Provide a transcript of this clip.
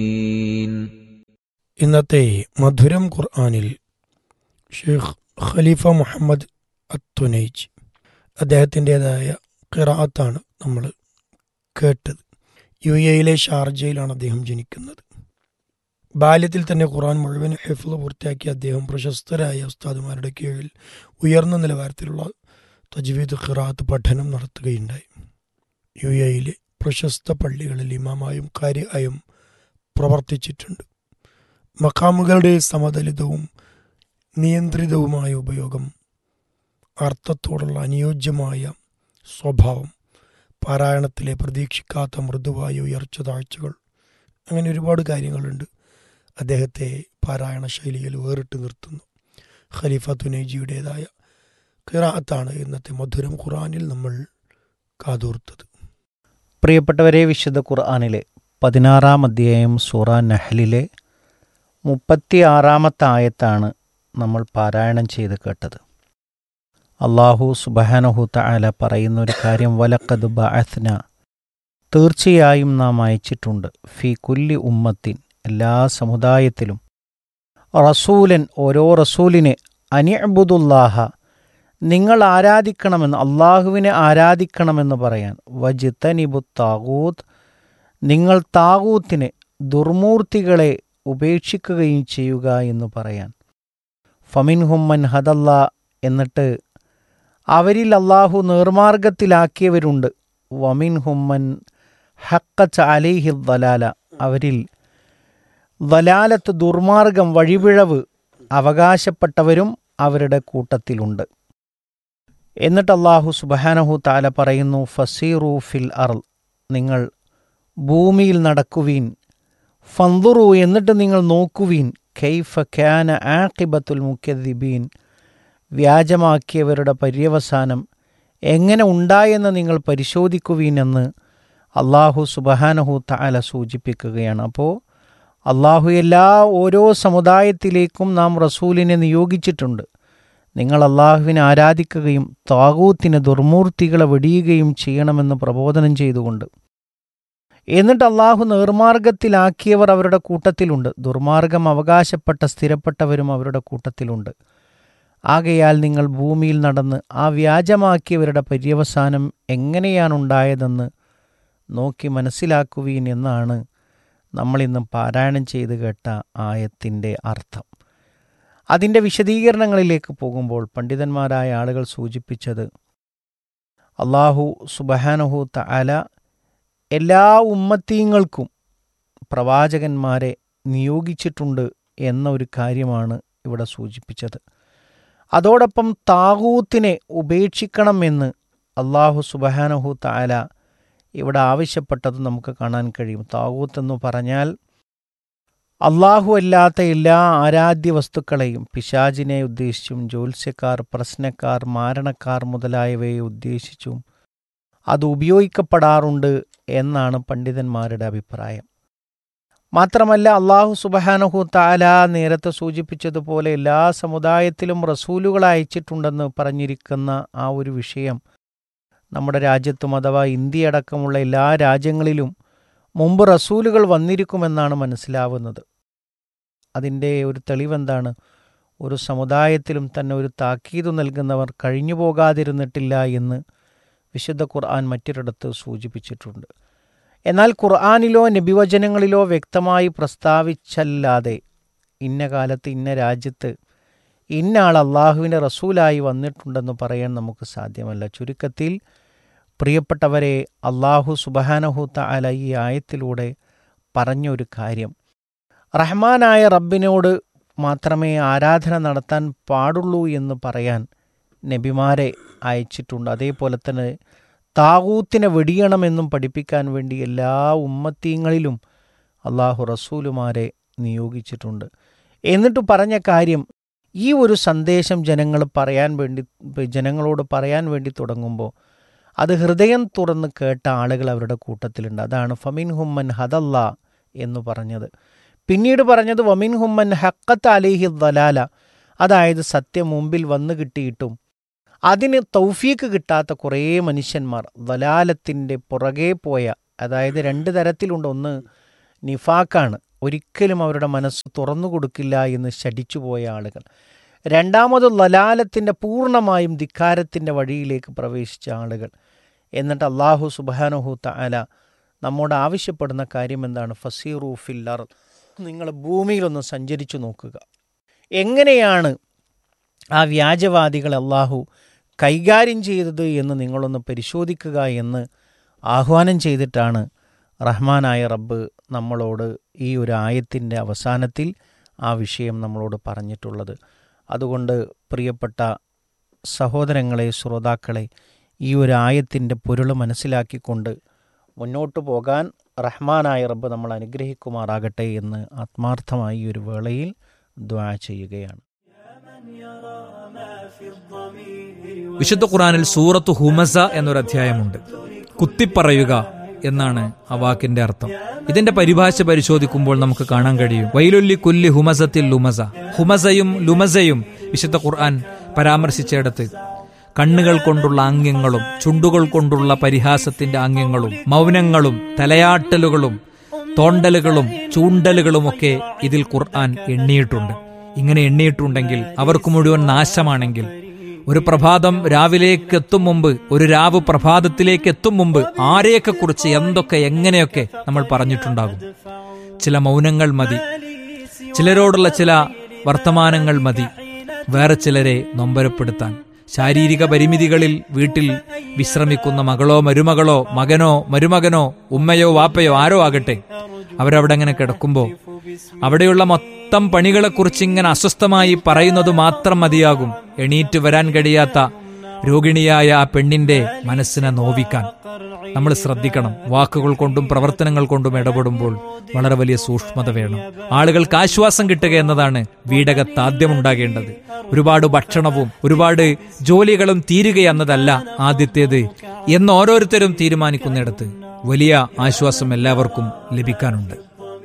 ഇന്നത്തെ മധുരം ഖുർആാനിൽ ഷെയ്ഖ് ഖലീഫ മുഹമ്മദ് അത്തുനൈജ് അദ്ദേഹത്തിൻ്റെതായ ഖിറാത്താണ് നമ്മൾ കേട്ടത് യു എയിലെ ഷാർജയിലാണ് അദ്ദേഹം ജനിക്കുന്നത് ബാല്യത്തിൽ തന്നെ ഖുർആൻ മുഴുവൻ ഹിഫ്ല് പൂർത്തിയാക്കി അദ്ദേഹം പ്രശസ്തരായ ഉസ്താദുമാരുടെ കീഴിൽ ഉയർന്ന നിലവാരത്തിലുള്ള തജ്വീദ് ഖിറാത്ത് പഠനം നടത്തുകയുണ്ടായി യു എയിലെ പ്രശസ്ത പള്ളികളിൽ ഇമാമായും കാര്യമായും പ്രവർത്തിച്ചിട്ടുണ്ട് മക്കാമുകളുടെ സമതലിതവും നിയന്ത്രിതവുമായ ഉപയോഗം അർത്ഥത്തോടുള്ള അനുയോജ്യമായ സ്വഭാവം പാരായണത്തിലെ പ്രതീക്ഷിക്കാത്ത മൃദുവായ ഉയർച്ച താഴ്ചകൾ അങ്ങനെ ഒരുപാട് കാര്യങ്ങളുണ്ട് അദ്ദേഹത്തെ പാരായണ ശൈലിയിൽ വേറിട്ട് നിർത്തുന്നു ഖലീഫ തുനൈജിയുടേതായ ഖിറാത്താണ് ഇന്നത്തെ മധുരം ഖുറാനിൽ നമ്മൾ കാതോർത്തത് പ്രിയപ്പെട്ടവരെ വിശുദ്ധ ഖുർആാനിലെ പതിനാറാം അധ്യായം സൂറ നഹലിലെ മുപ്പത്തി ആറാമത്തെ ആയത്താണ് നമ്മൾ പാരായണം ചെയ്ത് കേട്ടത് അള്ളാഹു സുബഹാനഹു തആല പറയുന്ന ഒരു കാര്യം വലക്കത് ബഅത്ന തീർച്ചയായും നാം അയച്ചിട്ടുണ്ട് ഫി കുല്ലി ഉമ്മത്തിൻ എല്ലാ സമുദായത്തിലും റസൂലൻ ഓരോ റസൂലിനെ അനിഅബുദുല്ലാഹ നിങ്ങൾ ആരാധിക്കണമെന്ന് അള്ളാഹുവിനെ ആരാധിക്കണമെന്ന് പറയാൻ വജിത്തനിബു താകൂത്ത് നിങ്ങൾ താകൂത്തിനെ ദുർമൂർത്തികളെ ഉപേക്ഷിക്കുകയും ചെയ്യുക എന്ന് പറയാൻ ഫമിൻ ഹുമ്മൻ ഹദല്ല എന്നിട്ട് അവരിൽ അള്ളാഹു നേർമാർഗത്തിലാക്കിയവരുണ്ട് വമിൻ ഹുമ്മൻ ഹക്കച്ച് അലിഹി ദലാല അവരിൽ ദലാലത്ത് ദുർമാർഗം വഴിപിഴവ് അവകാശപ്പെട്ടവരും അവരുടെ കൂട്ടത്തിലുണ്ട് എന്നിട്ട് അള്ളാഹു സുബഹാനഹു താല പറയുന്നു ഫസീറു ഫിൽ അർ നിങ്ങൾ ഭൂമിയിൽ നടക്കുവീൻ ഫന്തുറു എന്നിട്ട് നിങ്ങൾ നോക്കുവീൻ കൈഫ ഖ്യാന ആഖിബത്തുൽ മുഖ്യദിബീൻ വ്യാജമാക്കിയവരുടെ പര്യവസാനം എങ്ങനെ ഉണ്ടായെന്ന് നിങ്ങൾ പരിശോധിക്കുവീനെന്ന് അള്ളാഹു സുബഹാനഹു താല സൂചിപ്പിക്കുകയാണ് അപ്പോൾ അള്ളാഹു എല്ലാ ഓരോ സമുദായത്തിലേക്കും നാം റസൂലിനെ നിയോഗിച്ചിട്ടുണ്ട് നിങ്ങൾ അള്ളാഹുവിനെ ആരാധിക്കുകയും താകൂത്തിന് ദുർമൂർത്തികളെ വെടിയുകയും ചെയ്യണമെന്ന് പ്രബോധനം ചെയ്തുകൊണ്ട് എന്നിട്ട് അള്ളാഹു നേർമാർഗത്തിലാക്കിയവർ അവരുടെ കൂട്ടത്തിലുണ്ട് ദുർമാർഗം അവകാശപ്പെട്ട സ്ഥിരപ്പെട്ടവരും അവരുടെ കൂട്ടത്തിലുണ്ട് ആകയാൽ നിങ്ങൾ ഭൂമിയിൽ നടന്ന് ആ വ്യാജമാക്കിയവരുടെ പര്യവസാനം എങ്ങനെയാണുണ്ടായതെന്ന് നോക്കി മനസ്സിലാക്കുവീൻ എന്നാണ് നമ്മളിന്ന് പാരായണം ചെയ്ത് കേട്ട ആയത്തിൻ്റെ അർത്ഥം അതിൻ്റെ വിശദീകരണങ്ങളിലേക്ക് പോകുമ്പോൾ പണ്ഡിതന്മാരായ ആളുകൾ സൂചിപ്പിച്ചത് അള്ളാഹു സുബഹാനഹു തഅല എല്ലാ ഉമ്മത്തീങ്ങൾക്കും പ്രവാചകന്മാരെ നിയോഗിച്ചിട്ടുണ്ട് എന്ന ഒരു കാര്യമാണ് ഇവിടെ സൂചിപ്പിച്ചത് അതോടൊപ്പം താകൂത്തിനെ ഉപേക്ഷിക്കണമെന്ന് അള്ളാഹു സുബഹാനഹു താല ഇവിടെ ആവശ്യപ്പെട്ടത് നമുക്ക് കാണാൻ കഴിയും താകൂത്ത് എന്ന് പറഞ്ഞാൽ അള്ളാഹു അല്ലാത്ത എല്ലാ ആരാധ്യ വസ്തുക്കളെയും പിശാജിനെ ഉദ്ദേശിച്ചും ജ്യോത്സ്യക്കാർ പ്രശ്നക്കാർ മാരണക്കാർ മുതലായവയെ ഉദ്ദേശിച്ചും അത് ഉപയോഗിക്കപ്പെടാറുണ്ട് എന്നാണ് പണ്ഡിതന്മാരുടെ അഭിപ്രായം മാത്രമല്ല അള്ളാഹു സുബഹാനഹു താല നേരത്തെ സൂചിപ്പിച്ചതുപോലെ എല്ലാ സമുദായത്തിലും റസൂലുകൾ അയച്ചിട്ടുണ്ടെന്ന് പറഞ്ഞിരിക്കുന്ന ആ ഒരു വിഷയം നമ്മുടെ രാജ്യത്തും അഥവാ ഇന്ത്യ അടക്കമുള്ള എല്ലാ രാജ്യങ്ങളിലും മുമ്പ് റസൂലുകൾ വന്നിരിക്കുമെന്നാണ് മനസ്സിലാവുന്നത് അതിൻ്റെ ഒരു തെളിവെന്താണ് ഒരു സമുദായത്തിലും തന്നെ ഒരു താക്കീത് നൽകുന്നവർ കഴിഞ്ഞു പോകാതിരുന്നിട്ടില്ല എന്ന് വിശുദ്ധ ഖുർആൻ മറ്റൊരിടത്ത് സൂചിപ്പിച്ചിട്ടുണ്ട് എന്നാൽ ഖുർആാനിലോ നബിവചനങ്ങളിലോ വ്യക്തമായി പ്രസ്താവിച്ചല്ലാതെ ഇന്ന കാലത്ത് ഇന്ന രാജ്യത്ത് ഇന്ന ആൾ അള്ളാഹുവിൻ്റെ റസൂലായി വന്നിട്ടുണ്ടെന്ന് പറയാൻ നമുക്ക് സാധ്യമല്ല ചുരുക്കത്തിൽ പ്രിയപ്പെട്ടവരെ അള്ളാഹു സുബഹാനഹു തആല ഈ ആയത്തിലൂടെ പറഞ്ഞൊരു കാര്യം റഹ്മാനായ റബ്ബിനോട് മാത്രമേ ആരാധന നടത്താൻ പാടുള്ളൂ എന്ന് പറയാൻ നബിമാരെ അയച്ചിട്ടുണ്ട് അതേപോലെ തന്നെ താകൂത്തിനെ വെടിയണമെന്നും പഠിപ്പിക്കാൻ വേണ്ടി എല്ലാ ഉമ്മത്തീങ്ങളിലും അള്ളാഹു റസൂലുമാരെ നിയോഗിച്ചിട്ടുണ്ട് എന്നിട്ട് പറഞ്ഞ കാര്യം ഈ ഒരു സന്ദേശം ജനങ്ങൾ പറയാൻ വേണ്ടി ജനങ്ങളോട് പറയാൻ വേണ്ടി തുടങ്ങുമ്പോൾ അത് ഹൃദയം തുറന്ന് കേട്ട ആളുകൾ അവരുടെ കൂട്ടത്തിലുണ്ട് അതാണ് ഫമിൻ ഹുമ്മൻ ഹദല്ല എന്ന് പറഞ്ഞത് പിന്നീട് പറഞ്ഞത് വമിൻ ഹുമ്മൻ ഹക്കത്ത് അലിഹി ദലാല അതായത് സത്യം മുമ്പിൽ വന്നു കിട്ടിയിട്ടും അതിന് തൗഫീക്ക് കിട്ടാത്ത കുറേ മനുഷ്യന്മാർ ദലാലത്തിൻ്റെ പുറകെ പോയ അതായത് രണ്ട് തരത്തിലുണ്ട് ഒന്ന് നിഫാക്കാണ് ഒരിക്കലും അവരുടെ മനസ്സ് തുറന്നു കൊടുക്കില്ല എന്ന് ശടിച്ചു പോയ ആളുകൾ രണ്ടാമത് ലലാലത്തിൻ്റെ പൂർണ്ണമായും ധിക്കാരത്തിൻ്റെ വഴിയിലേക്ക് പ്രവേശിച്ച ആളുകൾ എന്നിട്ട് അള്ളാഹു സുബാനഹു തആല നമ്മോട് ആവശ്യപ്പെടുന്ന കാര്യം എന്താണ് ഫസീറു ഫില്ലർ നിങ്ങൾ ഭൂമിയിലൊന്ന് സഞ്ചരിച്ചു നോക്കുക എങ്ങനെയാണ് ആ വ്യാജവാദികൾ അള്ളാഹു കൈകാര്യം ചെയ്തത് എന്ന് നിങ്ങളൊന്ന് പരിശോധിക്കുക എന്ന് ആഹ്വാനം ചെയ്തിട്ടാണ് റഹ്മാനായ റബ്ബ് നമ്മളോട് ഈ ഒരു ആയത്തിൻ്റെ അവസാനത്തിൽ ആ വിഷയം നമ്മളോട് പറഞ്ഞിട്ടുള്ളത് അതുകൊണ്ട് പ്രിയപ്പെട്ട സഹോദരങ്ങളെ ശ്രോതാക്കളെ ഈ ഒരു ആയത്തിൻ്റെ പൊരുൾ മനസ്സിലാക്കിക്കൊണ്ട് മുന്നോട്ട് പോകാൻ റഹ്മാനായ റബ്ബ് നമ്മൾ അനുഗ്രഹിക്കുമാറാകട്ടെ എന്ന് ആത്മാർത്ഥമായി ഈ ഒരു വേളയിൽ ദ്വാ ചെയ്യുകയാണ് വിശുദ്ധ ഖുറാനിൽ സൂറത്ത് ഹുമസ എന്നൊരു അധ്യായമുണ്ട് കുത്തിപ്പറയുക എന്നാണ് ആ വാക്കിന്റെ അർത്ഥം ഇതിന്റെ പരിഭാഷ പരിശോധിക്കുമ്പോൾ നമുക്ക് കാണാൻ കഴിയും വൈലൊല്ലി കുല്ലി ഹുമസത്തിൽ ലുമസ ഹുമസയും ലുമസയും വിശുദ്ധ ഖുർആൻ പരാമർശിച്ചിടത്ത് കണ്ണുകൾ കൊണ്ടുള്ള ആംഗ്യങ്ങളും ചുണ്ടുകൾ കൊണ്ടുള്ള പരിഹാസത്തിന്റെ ആംഗ്യങ്ങളും മൗനങ്ങളും തലയാട്ടലുകളും തോണ്ടലുകളും ചൂണ്ടലുകളുമൊക്കെ ഇതിൽ ഖുർആൻ എണ്ണിയിട്ടുണ്ട് ഇങ്ങനെ എണ്ണിയിട്ടുണ്ടെങ്കിൽ അവർക്ക് മുഴുവൻ നാശമാണെങ്കിൽ ഒരു പ്രഭാതം രാവിലേക്ക് എത്തും മുമ്പ് ഒരു രാവ് പ്രഭാതത്തിലേക്ക് എത്തും മുമ്പ് ആരെയൊക്കെ കുറിച്ച് എന്തൊക്കെ എങ്ങനെയൊക്കെ നമ്മൾ പറഞ്ഞിട്ടുണ്ടാകും ചില മൗനങ്ങൾ മതി ചിലരോടുള്ള ചില വർത്തമാനങ്ങൾ മതി വേറെ ചിലരെ നൊമ്പരപ്പെടുത്താൻ ശാരീരിക പരിമിതികളിൽ വീട്ടിൽ വിശ്രമിക്കുന്ന മകളോ മരുമകളോ മകനോ മരുമകനോ ഉമ്മയോ വാപ്പയോ ആരോ ആകട്ടെ അവരവിടെ അങ്ങനെ കിടക്കുമ്പോൾ അവിടെയുള്ള മൊത്തം പണികളെക്കുറിച്ച് ഇങ്ങനെ അസ്വസ്ഥമായി പറയുന്നത് മാത്രം മതിയാകും എണീറ്റ് വരാൻ കഴിയാത്ത രോഗിണിയായ ആ പെണ്ണിന്റെ മനസ്സിനെ നോവിക്കാൻ നമ്മൾ ശ്രദ്ധിക്കണം വാക്കുകൾ കൊണ്ടും പ്രവർത്തനങ്ങൾ കൊണ്ടും ഇടപെടുമ്പോൾ വളരെ വലിയ സൂക്ഷ്മത വേണം ആളുകൾക്ക് ആശ്വാസം കിട്ടുക എന്നതാണ് വീടകത്ത് ആദ്യം ഉണ്ടാകേണ്ടത് ഒരുപാട് ഭക്ഷണവും ഒരുപാട് ജോലികളും തീരുക എന്നതല്ല ആദ്യത്തേത് എന്ന് ഓരോരുത്തരും തീരുമാനിക്കുന്നിടത്ത് വലിയ ആശ്വാസം എല്ലാവർക്കും ലഭിക്കാനുണ്ട്